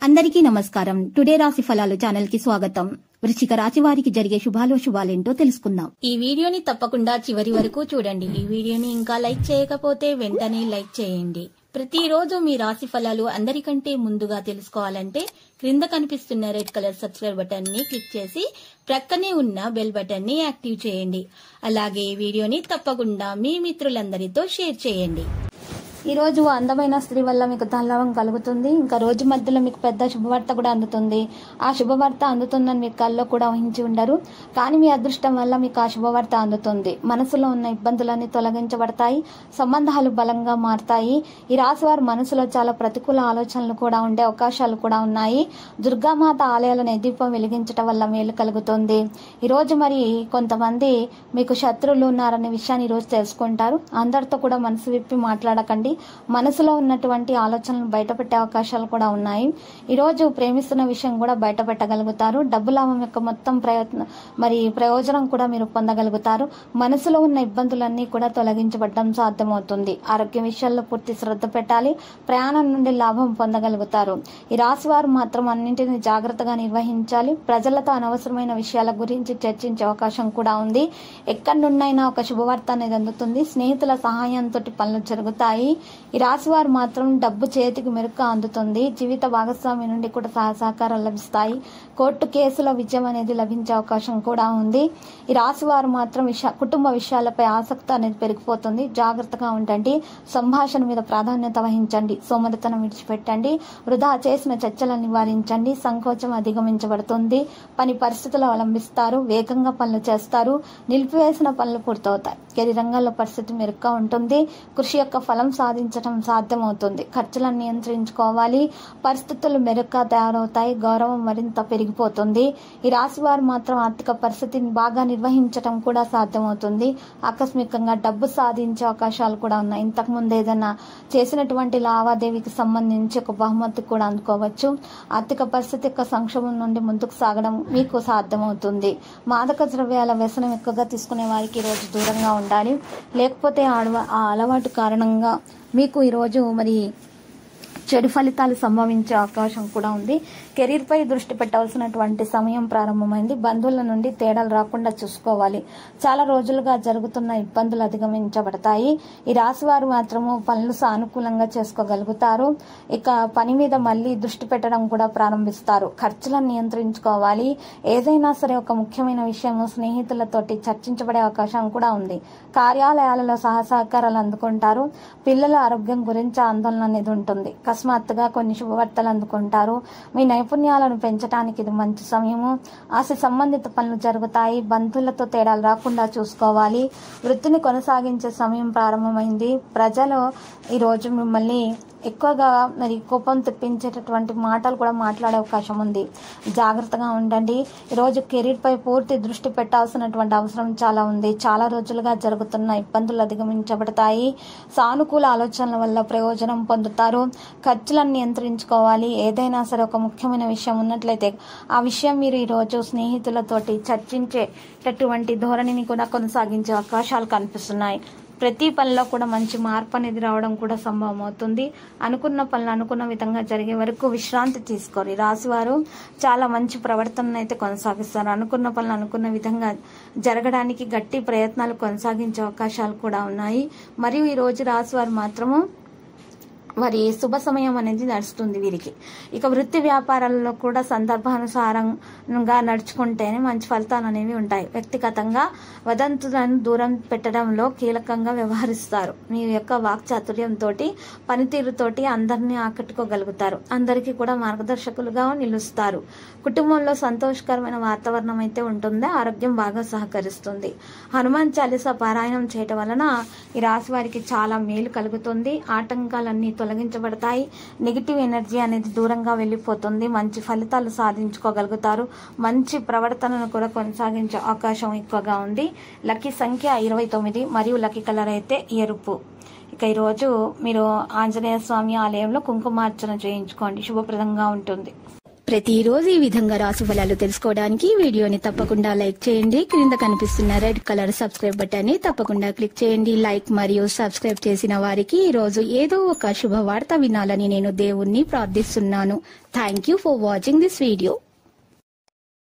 అందరికీ నమస్కారం టుడే రాశి ఫలాలు ఛానల్ కి స్వాగతం వృశ్చిక రాశి వారికి జరిగే శుభాలో శుభాలేంటో తెలుసుకుందాం ఈ వీడియోని తప్పకుండా చివరి వరకు చూడండి ఈ వీడియోని ఇంకా లైక్ చేయకపోతే వెంటనే లైక్ చేయండి ప్రతిరోజు మీ రాశి ఫలాలు అందరికంటే ముందుగా తెలుసుకోవాలంటే క్రింద కనిపిస్తున్న రెడ్ కలర్ సబ్స్క్రైబ్ బటన్ ని క్లిక్ చేసి ప్రక్కనే ఉన్న బెల్ బటన్ ని యాక్టివ్ చేయండి అలాగే ఈ వీడియోని తప్పకుండా మీ మిత్రులందరితో షేర్ చేయండి ఈ రోజు అందమైన స్త్రీ వల్ల మీకు తల్లవం కలుగుతుంది ఇంకా రోజు మధ్యలో మీకు పెద్ద శుభవార్త కూడా అందుతుంది ఆ శుభవార్త అందుతుందని మీ కల్లో కూడా ఊహించి ఉండరు కానీ మీ అదృష్టం వల్ల మీకు ఆ శుభవార్త అందుతుంది మనసులో ఉన్న ఇబ్బందులన్నీ తొలగించబడతాయి సంబంధాలు బలంగా మారతాయి ఈ రాశి వారి మనసులో చాలా ప్రతికూల ఆలోచనలు కూడా ఉండే అవకాశాలు కూడా ఉన్నాయి దుర్గామాత ఆలయాలను దీపం వెలిగించడం వల్ల మేలు కలుగుతుంది ఈ రోజు మరి కొంతమంది మీకు శత్రువులు ఉన్నారనే విషయాన్ని ఈ రోజు తెలుసుకుంటారు అందరితో కూడా మనసు విప్పి మాట్లాడకండి మనసులో ఉన్నటువంటి ఆలోచనలు బయటపెట్టే అవకాశాలు కూడా ఉన్నాయి ఈరోజు ప్రేమిస్తున్న విషయం కూడా బయట పెట్టగలుగుతారు డబ్బు లాభం యొక్క మొత్తం ప్రయత్నం మరి ప్రయోజనం కూడా మీరు పొందగలుగుతారు మనసులో ఉన్న ఇబ్బందులన్నీ కూడా తొలగించబడడం సాధ్యమవుతుంది ఆరోగ్య విషయాల్లో పూర్తి శ్రద్ధ పెట్టాలి ప్రయాణం నుండి లాభం పొందగలుగుతారు ఈ రాశి వారు మాత్రం అన్నింటిని జాగ్రత్తగా నిర్వహించాలి ప్రజలతో అనవసరమైన విషయాల గురించి చర్చించే అవకాశం కూడా ఉంది ఎక్కడి నుండైనా ఒక శుభవార్త అనేది అందుతుంది స్నేహితుల సహాయంతో పనులు జరుగుతాయి ఈ రాశి వారు మాత్రం డబ్బు చేతికి మెరుగ్గా అందుతుంది జీవిత భాగస్వామి నుండి కూడా సహ సహకారాలు లభిస్తాయి కోర్టు కేసులో విజయం అనేది లభించే అవకాశం కూడా ఉంది ఈ రాశి వారు మాత్రం విష కుటుంబ విషయాలపై ఆసక్తి అనేది పెరిగిపోతుంది జాగ్రత్తగా ఉండండి సంభాషణ మీద ప్రాధాన్యత వహించండి సోమరితనం విడిచిపెట్టండి వృధా చేసిన చర్చలను నివారించండి సంకోచం అధిగమించబడుతుంది పని పరిస్థితులు అవలంబిస్తారు వేగంగా పనులు చేస్తారు నిలిపివేసిన పనులు పూర్తవుతాయి కెరీ రంగాల్లో పరిస్థితి మెరుగ్గా ఉంటుంది కృషి యొక్క ఫలం సాధించడం సాధ్యమవుతుంది ఖర్చులను నియంత్రించుకోవాలి పరిస్థితులు మెరుగ్గా తయారవుతాయి గౌరవం మరింత పెరిగిపోతుంది ఈ రాశి వారు మాత్రం ఆర్థిక పరిస్థితిని బాగా నిర్వహించడం కూడా సాధ్యమవుతుంది ఆకస్మికంగా డబ్బు సాధించే అవకాశాలు కూడా ఉన్నాయి ఇంతకు ముందు ఏదైనా చేసినటువంటి లావాదేవీకి సంబంధించి ఒక బహుమతి కూడా అందుకోవచ్చు ఆర్థిక పరిస్థితి యొక్క సంక్షోభం నుండి ముందుకు సాగడం మీకు సాధ్యమవుతుంది మాదక ద్రవ్యాల వ్యసనం ఎక్కువగా తీసుకునే వారికి ఈ రోజు దూరంగా ఉండాలి లేకపోతే ఆడవ- ఆ అలవాటు కారణంగా మీకు ఈరోజు మరి చెడు ఫలితాలు సంభవించే అవకాశం కూడా ఉంది కెరీర్ పై దృష్టి పెట్టవలసినటువంటి సమయం ప్రారంభమైంది బంధువుల నుండి తేడాలు రాకుండా చూసుకోవాలి చాలా రోజులుగా జరుగుతున్న ఇబ్బందులు అధిగమించబడతాయి ఈ రాశి వారు మాత్రము పనులు సానుకూలంగా చేసుకోగలుగుతారు ఇక పని మీద మళ్ళీ దృష్టి పెట్టడం కూడా ప్రారంభిస్తారు ఖర్చులను నియంత్రించుకోవాలి ఏదైనా సరే ఒక ముఖ్యమైన విషయము స్నేహితులతోటి చర్చించబడే అవకాశం కూడా ఉంది కార్యాలయాలలో సహ సహకారాలు అందుకుంటారు పిల్లల ఆరోగ్యం గురించి ఆందోళన అనేది ఉంటుంది అకస్మాత్తుగా కొన్ని శుభవార్తలు అందుకుంటారు మీ నైపుణ్యాలను పెంచడానికి ఇది మంచి సమయము ఆశ సంబంధిత పనులు జరుగుతాయి బంధువులతో తేడాలు రాకుండా చూసుకోవాలి వృత్తిని కొనసాగించే సమయం ప్రారంభమైంది ప్రజలు ఈరోజు మిమ్మల్ని ఎక్కువగా మరి కోపం తెప్పించేటటువంటి మాటలు కూడా మాట్లాడే అవకాశం ఉంది జాగ్రత్తగా ఉండండి ఈరోజు కెరీర్ పై పూర్తి దృష్టి పెట్టాల్సినటువంటి అవసరం చాలా ఉంది చాలా రోజులుగా జరుగుతున్న ఇబ్బందులు అధిగమించబడతాయి సానుకూల ఆలోచనల వల్ల ప్రయోజనం పొందుతారు ఖర్చులను నియంత్రించుకోవాలి ఏదైనా సరే ఒక ముఖ్యమైన విషయం ఉన్నట్లయితే ఆ విషయం మీరు ఈరోజు స్నేహితులతోటి చర్చించేటటువంటి ధోరణిని కూడా కొనసాగించే అవకాశాలు కనిపిస్తున్నాయి ప్రతి పనిలో కూడా మంచి మార్పు అనేది రావడం కూడా సంభవం అవుతుంది అనుకున్న పనులు అనుకున్న విధంగా జరిగే వరకు విశ్రాంతి తీసుకోరు ఈ రాశివారు చాలా మంచి ప్రవర్తనను అయితే కొనసాగిస్తారు అనుకున్న పనులు అనుకున్న విధంగా జరగడానికి గట్టి ప్రయత్నాలు కొనసాగించే అవకాశాలు కూడా ఉన్నాయి మరియు ఈ రోజు రాశివారు మాత్రము మరి శుభ సమయం అనేది నడుస్తుంది వీరికి ఇక వృత్తి వ్యాపారాల్లో కూడా సందర్భానుసారంగా నడుచుకుంటేనే మంచి ఫలితాలు అనేవి ఉంటాయి వ్యక్తిగతంగా వదంతులను దూరం పెట్టడంలో కీలకంగా వ్యవహరిస్తారు మీ యొక్క వాక్చాతుర్యంతో పనితీరుతోటి అందరినీ ఆకట్టుకోగలుగుతారు అందరికీ కూడా మార్గదర్శకులుగా నిలుస్తారు కుటుంబంలో సంతోషకరమైన వాతావరణం అయితే ఉంటుంది ఆరోగ్యం బాగా సహకరిస్తుంది హనుమాన్ చాలీసా పారాయణం చేయటం వలన ఈ రాశి వారికి చాలా మేలు కలుగుతుంది ఆటంకాలన్నీ తొలగించబడతాయి నెగిటివ్ ఎనర్జీ అనేది దూరంగా వెళ్ళిపోతుంది మంచి ఫలితాలు సాధించుకోగలుగుతారు మంచి ప్రవర్తనను కూడా కొనసాగించే అవకాశం ఎక్కువగా ఉంది లక్కీ సంఖ్య ఇరవై తొమ్మిది మరియు లక్కీ కలర్ అయితే ఎరుపు ఇక ఈరోజు మీరు ఆంజనేయ స్వామి ఆలయంలో కుంకుమార్చన చేయించుకోండి శుభప్రదంగా ఉంటుంది ప్రతిరోజు ఈ విధంగా రాశి ఫలాలు తెలుసుకోవడానికి వీడియోని తప్పకుండా లైక్ చేయండి క్రింద కనిపిస్తున్న రెడ్ కలర్ సబ్స్క్రైబ్ బటన్ ని తప్పకుండా క్లిక్ చేయండి లైక్ మరియు సబ్స్క్రైబ్ చేసిన వారికి ఈ రోజు ఏదో ఒక శుభవార్త వినాలని నేను దేవుణ్ణి ప్రార్థిస్తున్నాను thank you for watching this video